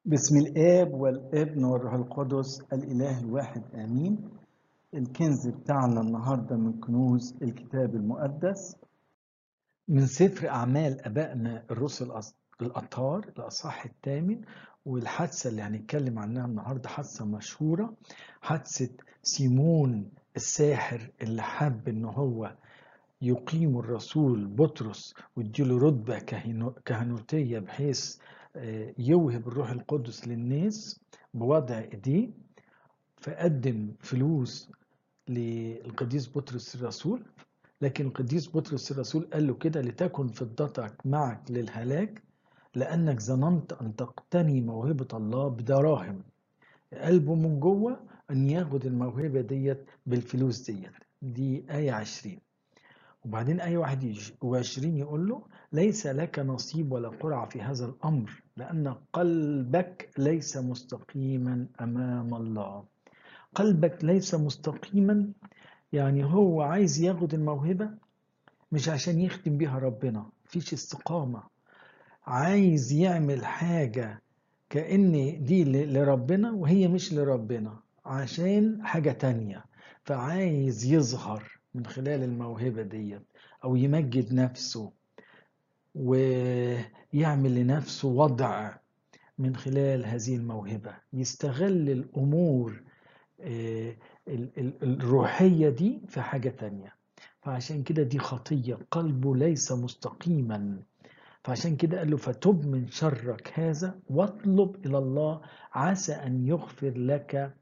بسم الآب والابن والروح القدس الإله الواحد آمين الكنز بتاعنا النهاردة من كنوز الكتاب المقدس من سفر أعمال أبائنا الرسل الأص- الأطهار الأصحاح الثامن والحادثة اللي هنتكلم عنها النهاردة حادثة مشهورة حادثة سيمون الساحر اللي حب إن هو يقيم الرسول بطرس ويديله رتبة كهنو- كهنوتية بحيث آه، يوهب الروح القدس للناس بوضع ايديه فقدم فلوس للقديس بطرس الرسول لكن القديس بطرس الرسول قال له كده لتكن فضتك معك للهلاك لأنك ظننت أن تقتني موهبة الله بدراهم قلبه من جوه أن ياخد الموهبة ديت بالفلوس ديت دي آية عشرين وبعدين آية واحد يج- وعشرين يقول له ليس لك نصيب ولا قرعة في هذا الأمر لأن قلبك ليس مستقيما أمام الله قلبك ليس مستقيما يعني هو عايز ياخد الموهبة مش عشان يخدم بيها ربنا مفيش استقامة عايز يعمل حاجة كأن دي ل- لربنا وهي مش لربنا عشان حاجة تانية فعايز يظهر من خلال الموهبة ديت أو يمجد نفسه ويعمل لنفسه وضع من خلال هذه الموهبة يستغل الأمور آه، ال- ال- الروحية دي في حاجة تانية فعشان كده دي خطية قلبه ليس مستقيما فعشان كده قال له فتب من شرك هذا واطلب إلى الله عسى أن يغفر لك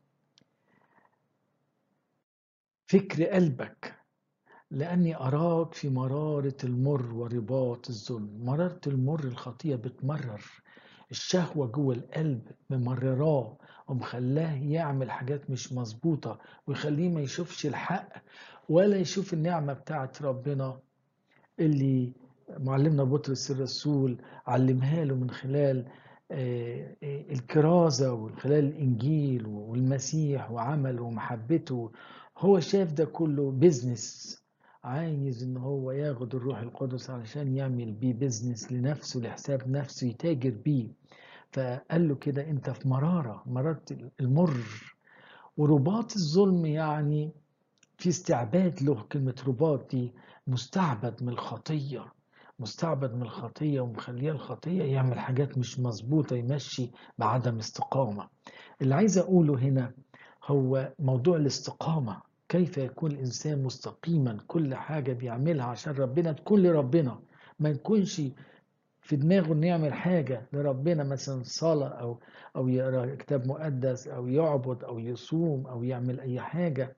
فكر قلبك لأني أراك في مرارة المر ورباط الظلم مرارة المر الخطية بتمرر الشهوة جوه القلب ممرراه ومخلاه يعمل حاجات مش مظبوطة ويخليه ما يشوفش الحق ولا يشوف النعمة بتاعت ربنا اللي معلمنا بطرس الرسول علمها له من خلال آه، آه، الكرازة ومن خلال الإنجيل والمسيح وعمله ومحبته هو شاف ده كله بيزنس عايز ان هو ياخد الروح القدس علشان يعمل بيه بيزنس لنفسه لحساب نفسه يتاجر بيه فقال له كده انت في مرارة مرارة المر ورباط الظلم يعني في استعباد له كلمة رباط دي مستعبد من الخطية مستعبد من الخطية ومخليه الخطية يعمل حاجات مش مظبوطة يمشي بعدم استقامة اللي عايز أقوله هنا هو موضوع الاستقامة كيف يكون الإنسان مستقيما كل حاجة بيعملها عشان ربنا تكون لربنا ما يكونش في دماغه انه يعمل حاجة لربنا مثلا صلاة أو أو يقرأ كتاب مقدس أو يعبد أو يصوم أو يعمل أي حاجة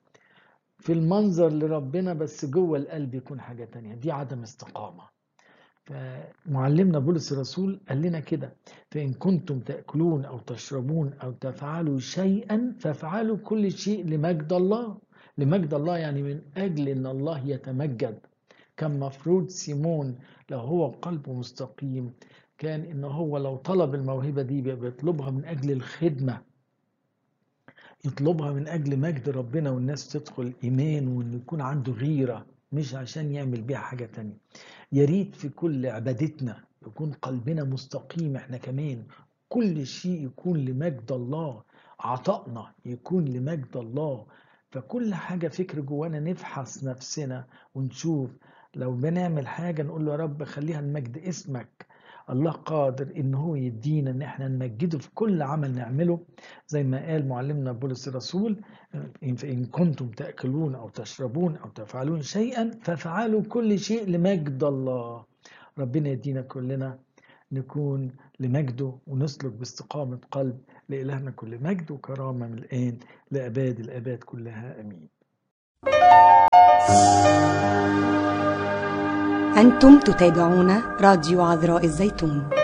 في المنظر لربنا بس جوه القلب يكون حاجة تانية دي عدم استقامة فمعلمنا بولس الرسول قال لنا كده فإن كنتم تأكلون أو تشربون أو تفعلوا شيئا فافعلوا كل شيء لمجد الله لمجد الله يعني من أجل أن الله يتمجد كان مفروض سيمون لو هو قلبه مستقيم كان إن هو لو طلب الموهبة دي بيطلبها من أجل الخدمة يطلبها من أجل مجد ربنا والناس تدخل إيمان وإنه يكون عنده غيرة مش عشان يعمل بيها حاجة تانية يا ريت في كل عبادتنا يكون قلبنا مستقيم احنا كمان كل شيء يكون لمجد الله عطائنا يكون لمجد الله فكل حاجة فكر جوانا نفحص نفسنا ونشوف لو بنعمل حاجة نقول له يا رب خليها لمجد اسمك الله قادر ان هو يدينا ان احنا نمجده في كل عمل نعمله زي ما قال معلمنا بولس الرسول إن إن كنتم تأكلون أو تشربون أو تفعلون شيئا فافعلوا كل شيء لمجد الله ربنا يدينا كلنا نكون لمجده ونسلك باستقامة قلب لإلهنا كل مجد وكرامة من الآن لأباد الآباد كلها أمين أنتم تتابعون راديو عذراء الزيتون